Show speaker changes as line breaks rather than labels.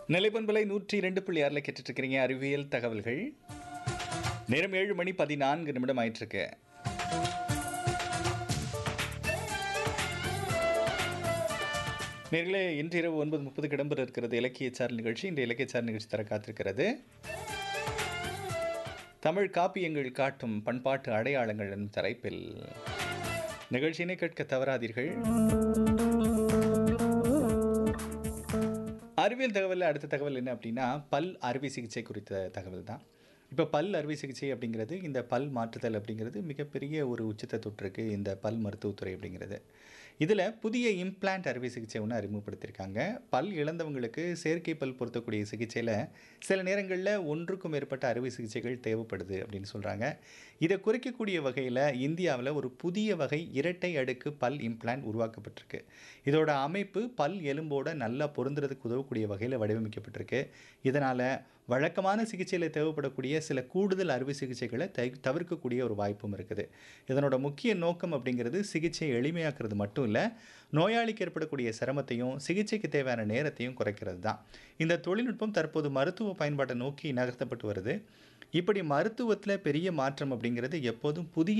நிலைப்பண்பலை நூற்றி இரண்டு புள்ளி ஆறில் கேட்டுட்ருக்கிறீங்க அறிவியல் தகவல்கள் நேரம் ஏழு மணி பதினான்கு நிமிடம் ஆயிட்டிருக்கு நேர்களே இன்று இரவு ஒன்பது முப்பது இடம்பெற இருக்கிறது இலக்கியச்சார் நிகழ்ச்சி இந்த இலக்கியச்சார் நிகழ்ச்சி தர காத்திருக்கிறது தமிழ் காப்பியங்கள் காட்டும் பண்பாட்டு அடையாளங்கள் எனும் தலைப்பில் நிகழ்ச்சியினை கேட்க தவறாதீர்கள் அறிவியல் தகவலில் அடுத்த தகவல் என்ன அப்படின்னா பல் அறுவை சிகிச்சை குறித்த தகவல் தான் இப்போ பல் அறுவை சிகிச்சை அப்படிங்கிறது இந்த பல் மாற்றுதல் அப்படிங்கிறது மிகப்பெரிய ஒரு உச்சத்தை தொற்றுருக்கு இந்த பல் மருத்துவத்துறை அப்படிங்கிறது இதில் புதிய இம்ப்ளான்ட் அறுவை சிகிச்சை ஒன்று அறிமுகப்படுத்தியிருக்காங்க பல் இழந்தவங்களுக்கு செயற்கை பல் பொருத்தக்கூடிய சிகிச்சையில் சில நேரங்களில் ஒன்றுக்கும் மேற்பட்ட அறுவை சிகிச்சைகள் தேவைப்படுது அப்படின்னு சொல்கிறாங்க இதை குறைக்கக்கூடிய வகையில் இந்தியாவில் ஒரு புதிய வகை இரட்டை அடுக்கு பல் இம்ப்ளான்ட் உருவாக்கப்பட்டிருக்கு இதோட அமைப்பு பல் எலும்போட நல்லா பொருந்துறதுக்கு உதவக்கூடிய வகையில் வடிவமைக்கப்பட்டிருக்கு இதனால் வழக்கமான சிகிச்சையில் தேவைப்படக்கூடிய சில கூடுதல் அறுவை சிகிச்சைகளை த தவிர்க்கக்கூடிய ஒரு வாய்ப்பும் இருக்குது இதனோட முக்கிய நோக்கம் அப்படிங்கிறது சிகிச்சை எளிமையாக்குறது மட்டும் இல்லை நோயாளிக்கு ஏற்படக்கூடிய சிரமத்தையும் சிகிச்சைக்கு தேவையான நேரத்தையும் குறைக்கிறது தான் இந்த தொழில்நுட்பம் தற்போது மருத்துவ பயன்பாட்டை நோக்கி நகர்த்தப்பட்டு வருது இப்படி மருத்துவத்தில் பெரிய மாற்றம் அப்படிங்கிறது எப்போதும் புதிய